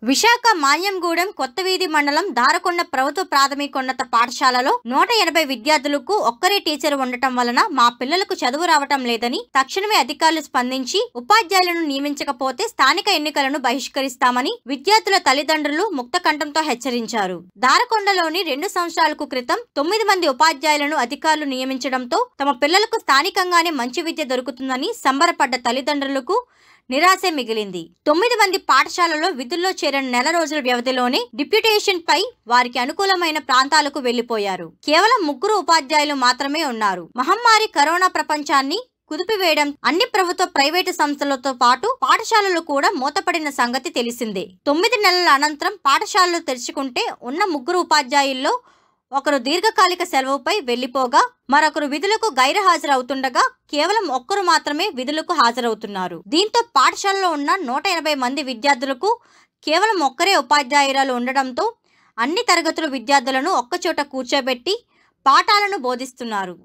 విశాఖ మాన్యంగూడెం కొత్తవీధి మండలం దారకొండ ప్రభుత్వ ప్రాథమికోన్నత పాఠశాలలో నూట ఎనభై విద్యార్థులకు ఒక్కరే టీచర్ ఉండటం వలన మా పిల్లలకు చదువు రావటం లేదని తక్షణమే అధికారులు స్పందించి ఉపాధ్యాయులను నియమించకపోతే స్థానిక ఎన్నికలను బహిష్కరిస్తామని విద్యార్థుల తల్లిదండ్రులు ముక్తకంఠంతో హెచ్చరించారు దారకొండలోని రెండు సంవత్సరాలకు క్రితం తొమ్మిది మంది ఉపాధ్యాయులను అధికారులు నియమించడంతో తమ పిల్లలకు స్థానికంగానే మంచి విద్య దొరుకుతుందని సంబరపడ్డ తల్లిదండ్రులకు నిరాశే మిగిలింది తొమ్మిది మంది పాఠశాలలో విధుల్లో చేరిన నెల రోజుల వ్యవధిలోనే డిప్యూటేషన్ పై వారికి అనుకూలమైన ప్రాంతాలకు వెళ్లిపోయారు కేవలం ముగ్గురు ఉపాధ్యాయులు మాత్రమే ఉన్నారు మహమ్మారి కరోనా ప్రపంచాన్ని కుదిపివేయడం అన్ని ప్రభుత్వ ప్రైవేటు సంస్థలతో పాటు పాఠశాలలు కూడా మూతపడిన సంగతి తెలిసిందే తొమ్మిది నెలల అనంతరం పాఠశాలలు తెరుచుకుంటే ఉన్న ముగ్గురు ఉపాధ్యాయుల్లో ఒకరు దీర్ఘకాలిక సెలవుపై వెళ్లిపోగా మరొకరు విధులకు గైరు హాజరవుతుండగా కేవలం ఒక్కరు మాత్రమే విధులకు హాజరవుతున్నారు దీంతో పాఠశాలలో ఉన్న నూట ఎనభై మంది విద్యార్థులకు కేవలం ఒక్కరే ఉపాధ్యాయురాలు ఉండడంతో అన్ని తరగతుల విద్యార్థులను ఒక్కచోట కూర్చోబెట్టి పాఠాలను బోధిస్తున్నారు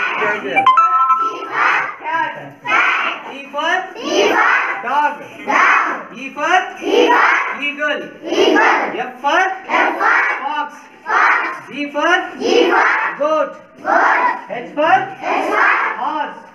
E for dog. E for eagle. F for fox. G for goat. H for horse.